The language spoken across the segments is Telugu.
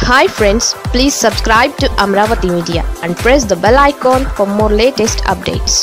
hi friends please subscribe to Amaravati media and press the bell icon for more latest updates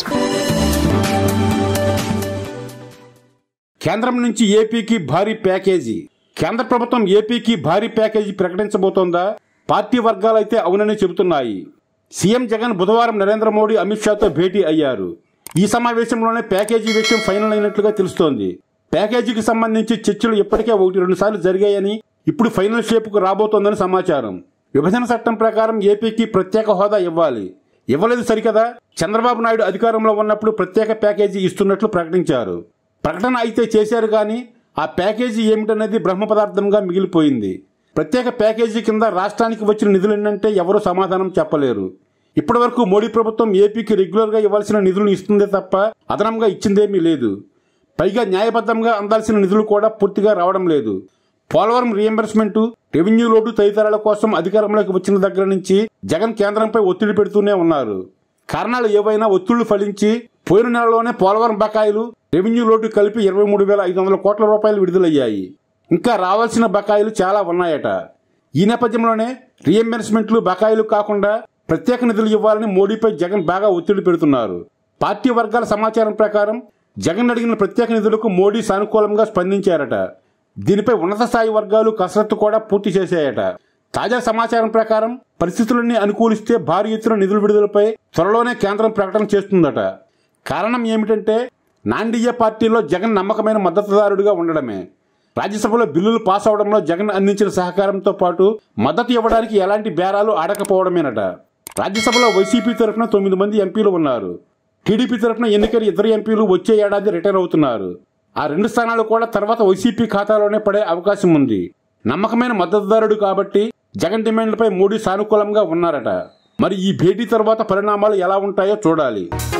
కేంద్రం నుంచి ఏపీకి భారీ ప్యాకేజీ కేంద్ర ప్రభుత్వం ఏపీకి భారీ ప్యాకేజీ ప్రకటించబోతోందా పార్టీ వర్గాలైతే అవునని చెబుతున్నాయి సీఎం జగన్ బుధవారం నరేంద్ర మోడీ అమిత్ షాతో భేటీ అయ్యారు ఈ సమావేశంలోనే ప్యాకేజీ విషయం ఫైనల్ అయినట్లుగా తెలుస్తోంది ప్యాకేజీకి సంబంధించి చర్చలు ఇప్పటికే ఒకటి రెండు సార్లు జరిగాయని ఇప్పుడు ఫైనల్ షేపుకు రాబోతోందని సమాచారం విభజన చట్టం ప్రకారం ఏపీకి ప్రత్యేక హోదా ఇవ్వాలి ఇవ్వలేదు సరికదా చంద్రబాబు నాయుడు అధికారంలో ఉన్నప్పుడు ప్రత్యేక ప్యాకేజీ ఇస్తున్నట్లు ప్రకటించారు ప్రకటన అయితే చేశారు కానీ ఆ ప్యాకేజీ ఏమిటనేది బ్రహ్మ పదార్థంగా మిగిలిపోయింది ప్రత్యేక ప్యాకేజీ కింద రాష్ట్రానికి వచ్చిన నిధులు ఏంటంటే ఎవరూ సమాధానం చెప్పలేరు ఇప్పటివరకు మోడీ ప్రభుత్వం ఏపీకి రెగ్యులర్గా ఇవ్వాల్సిన నిధులను ఇస్తుందే తప్ప అదనంగా ఇచ్చిందేమీ లేదు పైగా న్యాయబద్ధంగా అందాల్సిన నిధులు కూడా పూర్తిగా రావడం లేదు పోలవరం రీఎంబర్స్మెంట్ రెవెన్యూ లోటు తదితరాల కోసం అధికారంలోకి వచ్చిన దగ్గర నుంచి జగన్ కేంద్రంపై ఒత్తిడి పెడుతూనే ఉన్నారు కారణాలు ఏవైనా ఒత్తిళ్లు ఫలించి పోయిన నెలలోనే పోలవరం బకాయిలు రెవెన్యూ లోటు కలిపి ఇరవై మూడు వేల ఐదు వందల కోట్ల రూపాయలు విడుదలయ్యాయి ఇంకా రావాల్సిన బకాయిలు చాలా ఉన్నాయట ఈ నేపథ్యంలోనే రీఎంబర్స్మెంట్లు బకాయిలు కాకుండా ప్రత్యేక నిధులు ఇవ్వాలని మోడీపై జగన్ బాగా ఒత్తిడి పెడుతున్నారు పార్టీ వర్గాల సమాచారం ప్రకారం జగన్ అడిగిన ప్రత్యేక నిధులకు మోడీ సానుకూలంగా స్పందించారట దీనిపై ఉన్నత స్థాయి వర్గాలు కసరత్తు కూడా పూర్తి చేశాయట తాజా సమాచారం ప్రకారం పరిస్థితులన్నీ అనుకూలిస్తే భారీ ఎత్తున నిధుల విడుదలపై త్వరలోనే కేంద్రం ప్రకటన చేస్తుందట కారణం ఏమిటంటే నాండియా పార్టీలో జగన్ నమ్మకమైన మద్దతుదారుడిగా ఉండడమే రాజ్యసభలో బిల్లులు పాస్ అవడంలో జగన్ అందించిన సహకారంతో పాటు మద్దతు ఇవ్వడానికి ఎలాంటి బేరాలు ఆడకపోవడమేనట రాజ్యసభలో వైసీపీ తరఫున తొమ్మిది మంది ఎంపీలు ఉన్నారు టీడీపీ తరఫున ఎన్నికైన ఇద్దరు ఎంపీలు వచ్చే ఏడాది రిటైర్ అవుతున్నారు ఆ రెండు స్థానాలు కూడా తర్వాత వైసీపీ ఖాతాలోనే పడే అవకాశం ఉంది నమ్మకమైన మద్దతుదారుడు కాబట్టి జగన్ డిమాండ్లపై మోడీ సానుకూలంగా ఉన్నారట మరి ఈ భేటీ తర్వాత పరిణామాలు ఎలా ఉంటాయో చూడాలి